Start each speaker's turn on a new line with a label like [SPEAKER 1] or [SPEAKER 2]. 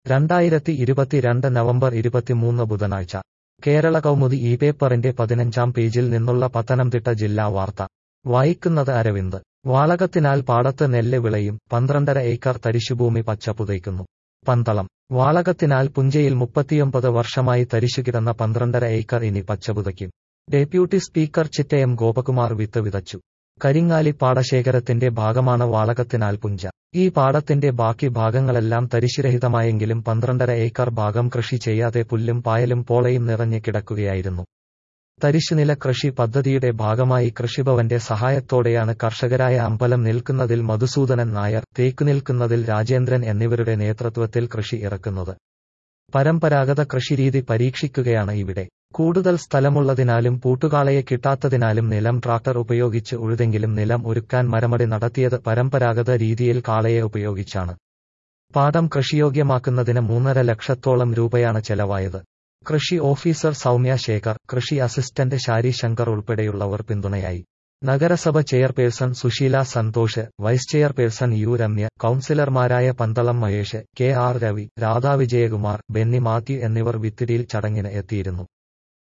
[SPEAKER 1] രണ്ടായിരത്തി ഇരുപത്തിരണ്ട് നവംബർ ഇരുപത്തിമൂന്ന് ബുധനാഴ്ച കേരള കൗമുദി ഈ പേപ്പറിന്റെ പതിനഞ്ചാം പേജിൽ നിന്നുള്ള പത്തനംതിട്ട ജില്ലാ വാർത്ത വായിക്കുന്നത് അരവിന്ദ് വാളകത്തിനാൽ പാടത്ത് നെല്ല് വിളയും പന്ത്രണ്ടര ഏക്കർ തരിശുഭൂമി പച്ച പുതയ്ക്കുന്നു പന്തളം വാളകത്തിനാൽ പുഞ്ചയിൽ മുപ്പത്തിയൊമ്പത് വർഷമായി തരിശുകിടന്ന പന്ത്രണ്ടര ഏക്കർ ഇനി പച്ചപുതയ്ക്കും ഡെപ്യൂട്ടി സ്പീക്കർ ചിറ്റയം ഗോപകുമാർ വിത്ത് വിതച്ചു കരിങ്ങാലി പാടശേഖരത്തിന്റെ ഭാഗമാണ് വാളകത്തിനാൽ പുഞ്ച ഈ പാടത്തിന്റെ ബാക്കി ഭാഗങ്ങളെല്ലാം തരിശുരഹിതമായെങ്കിലും പന്ത്രണ്ടര ഏക്കർ ഭാഗം കൃഷി ചെയ്യാതെ പുല്ലും പായലും പോളയും നിറഞ്ഞു കിടക്കുകയായിരുന്നു തരിശുനില കൃഷി പദ്ധതിയുടെ ഭാഗമായി കൃഷിഭവന്റെ സഹായത്തോടെയാണ് കർഷകരായ അമ്പലം നിൽക്കുന്നതിൽ മധുസൂദനൻ നായർ തേക്കുനിൽക്കുന്നതിൽ രാജേന്ദ്രൻ എന്നിവരുടെ നേതൃത്വത്തിൽ കൃഷി ഇറക്കുന്നത് പരമ്പരാഗത കൃഷിരീതി പരീക്ഷിക്കുകയാണ് ഇവിടെ കൂടുതൽ സ്ഥലമുള്ളതിനാലും പൂട്ടുകാളയെ കിട്ടാത്തതിനാലും നിലം ട്രാക്ടർ ഉപയോഗിച്ച് ഉഴുതെങ്കിലും നിലം ഒരുക്കാൻ മരമടി നടത്തിയത് പരമ്പരാഗത രീതിയിൽ കാളയെ ഉപയോഗിച്ചാണ് പാടം കൃഷിയോഗ്യമാക്കുന്നതിന് മൂന്നര ലക്ഷത്തോളം രൂപയാണ് ചെലവായത് കൃഷി ഓഫീസർ സൗമ്യ ശേഖർ കൃഷി അസിസ്റ്റന്റ് ശാരി ശങ്കർ ഉൾപ്പെടെയുള്ളവർ പിന്തുണയായി നഗരസഭ chairperson Susheela Santhosh vice chairperson U Ramya കൌൺസിലർമാരായ പന്തളം മഹേഷ് കെ ആർ രവി രാധാ വിജയകുമാർ ബെന്നി മാത്യു എന്നിവർ വിത്തിരിയിൽ ചടങ്ങിന് എത്തിയിരുന്നു